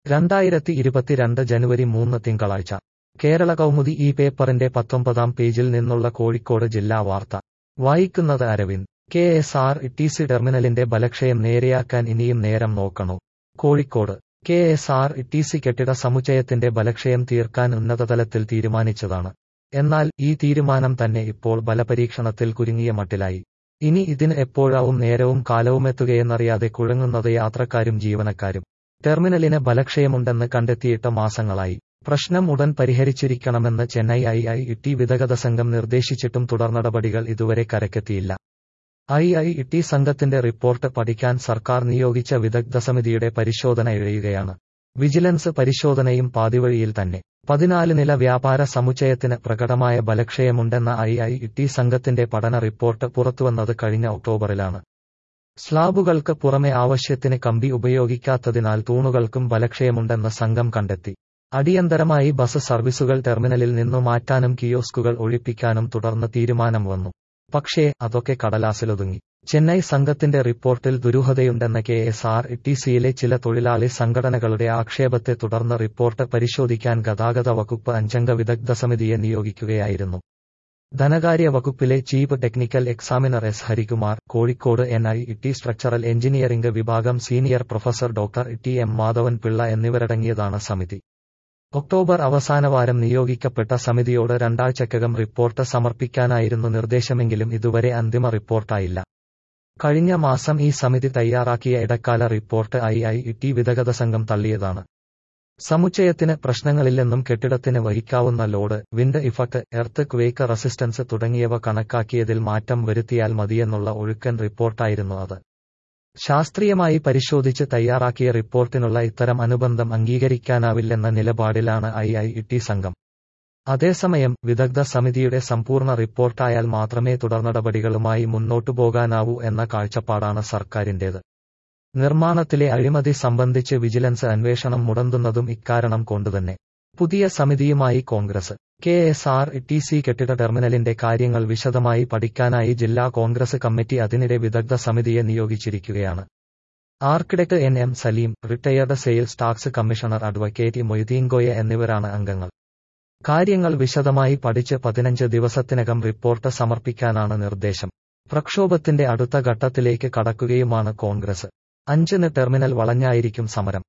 രണ്ടായിരത്തി ഇരുപത്തിരണ്ട് ജനുവരി മൂന്ന് തിങ്കളാഴ്ച കേരള കൗമുദി ഈ പേപ്പറിന്റെ പത്തൊമ്പതാം പേജിൽ നിന്നുള്ള കോഴിക്കോട് ജില്ലാ വാർത്ത വായിക്കുന്നത് Aravind K S R T C ടെർമിനലിന്റെ ബലക്ഷയം നേരെയാക്കാൻ ഇനിയും നേരം നോക്കണോ Kozhikode K S R T C കെട്ടിട സമുച്ചയത്തിന്റെ ബലക്ഷയം തീർക്കാൻ ഉന്നതതലത്തിൽ തീരുമാനിച്ചതാണ് എന്നാൽ ഈ തീരുമാനം തന്നെ ഇപ്പോൾ ബലപരീക്ഷണത്തിൽ കുരുങ്ങിയ മട്ടിലായി ഇനി ഇതിന് എപ്പോഴാവും നേരവും കാലവുമെത്തുകയെന്നറിയാതെ കുഴങ്ങുന്നത് യാത്രക്കാരും ജീവനക്കാരും ടെർമിനലിന് ബലക്ഷയമുണ്ടെന്ന് കണ്ടെത്തിയിട്ട് മാസങ്ങളായി പ്രശ്നം ഉടൻ പരിഹരിച്ചിരിക്കണമെന്ന് ചെന്നൈ ഐ ഐ ടി വിദഗ്ധ സംഘം നിർദ്ദേശിച്ചിട്ടും തുടർനടപടികൾ ഇതുവരെ കരക്കെത്തിയില്ല ഐ ഐ ടി സംഘത്തിന്റെ റിപ്പോർട്ട് പഠിക്കാൻ സർക്കാർ നിയോഗിച്ച വിദഗ്ധ സമിതിയുടെ പരിശോധന ഇഴയുകയാണ് വിജിലൻസ് പരിശോധനയും പാതിവഴിയിൽ തന്നെ പതിനാല് നില വ്യാപാര സമുച്ചയത്തിന് പ്രകടമായ ബലക്ഷയമുണ്ടെന്ന ഐ ഐ ടി സംഘത്തിന്റെ പഠന റിപ്പോർട്ട് പുറത്തുവന്നത് കഴിഞ്ഞ ഒക്ടോബറിലാണ് സ്ലാബുകൾക്ക് പുറമെ ആവശ്യത്തിന് കമ്പി ഉപയോഗിക്കാത്തതിനാൽ തൂണുകൾക്കും ബലക്ഷയമുണ്ടെന്ന് സംഘം കണ്ടെത്തി അടിയന്തരമായി ബസ് സർവീസുകൾ ടെർമിനലിൽ നിന്നു മാറ്റാനും കിയോസ്കുകൾ ഒഴിപ്പിക്കാനും തുടർന്ന് തീരുമാനം വന്നു പക്ഷേ അതൊക്കെ കടലാസിലൊതുങ്ങി ചെന്നൈ സംഘത്തിന്റെ റിപ്പോർട്ടിൽ ദുരൂഹതയുണ്ടെന്ന കെ എസ് ആർ ടി സിയിലെ ചില തൊഴിലാളി സംഘടനകളുടെ ആക്ഷേപത്തെ തുടർന്ന് റിപ്പോർട്ട് പരിശോധിക്കാൻ ഗതാഗത വകുപ്പ് അഞ്ചംഗ വിദഗ്ധ സമിതിയെ നിയോഗിക്കുകയായിരുന്നു ധനകാര്യ വകുപ്പിലെ chief technical examiner S Harikumar Kozhikode N I T structural engineering വിഭാഗം senior professor doctor T M Madhavan Pillai എന്നിവരടങ്ങിയതാണ് സമിതി ഒക്ടോബർ അവസാനവാരം നിയോഗിക്കപ്പെട്ട സമിതിയോട് രണ്ടാഴ്ചക്കകം റിപ്പോർട്ട് സമർപ്പിക്കാനായിരുന്നു നിർദ്ദേശമെങ്കിലും ഇതുവരെ അന്തിമ റിപ്പോർട്ടായില്ല കഴിഞ്ഞ മാസം ഈ സമിതി തയ്യാറാക്കിയ ഇടക്കാല റിപ്പോർട്ട് ഐ ഐ ടി വിദഗ്ധ സംഘം തള്ളിയതാണ് സമുച്ചയത്തിന് പ്രശ്നങ്ങളില്ലെന്നും കെട്ടിടത്തിന് വഹിക്കാവുന്ന load wind effect earthquake resistance തുടങ്ങിയവ കണക്കാക്കിയതിൽ മാറ്റം വരുത്തിയാൽ മതിയെന്നുള്ള ഒഴുക്കൻ റിപ്പോർട്ടായിരുന്നു അത് ശാസ്ത്രീയമായി പരിശോധിച്ച് തയ്യാറാക്കിയ റിപ്പോർട്ടിനുള്ള ഇത്തരം അനുബന്ധം അംഗീകരിക്കാനാവില്ലെന്ന നിലപാടിലാണ് ഐ ഐ ടി സംഘം അതേസമയം വിദഗ്ധ സമിതിയുടെ സമ്പൂർണ്ണ റിപ്പോർട്ടായാൽ മാത്രമേ തുടർനടപടികളുമായി മുന്നോട്ടു പോകാനാവൂ എന്ന കാഴ്ചപ്പാടാണ് സർക്കാരിന്റേത് നിർമ്മാണത്തിലെ അഴിമതി സംബന്ധിച്ച് വിജിലൻസ് അന്വേഷണം മുടന്തുന്നതും ഇക്കാരണം കൊണ്ടുതന്നെ പുതിയ സമിതിയുമായി Congress K S R T C കെട്ടിട ടെർമിനലിന്റെ കാര്യങ്ങൾ വിശദമായി പഠിക്കാനായി ജില്ലാ കോൺഗ്രസ് കമ്മിറ്റി അതിനിടെ വിദഗ്ധ സമിതിയെ നിയോഗിച്ചിരിക്കുകയാണ് architect N M Salim retired sales tax commissioner advocate Moideen Goya എന്നിവരാണ് അംഗങ്ങൾ കാര്യങ്ങൾ വിശദമായി പഠിച്ച് പതിനഞ്ച് ദിവസത്തിനകം റിപ്പോർട്ട് സമർപ്പിക്കാനാണ് നിർദ്ദേശം പ്രക്ഷോഭത്തിന്റെ അടുത്ത ഘട്ടത്തിലേക്ക് കടക്കുകയുമാണ് കോൺഗ്രസ് അഞ്ചിന് ടെർമിനൽ വളഞ്ഞായിരിക്കും സമരം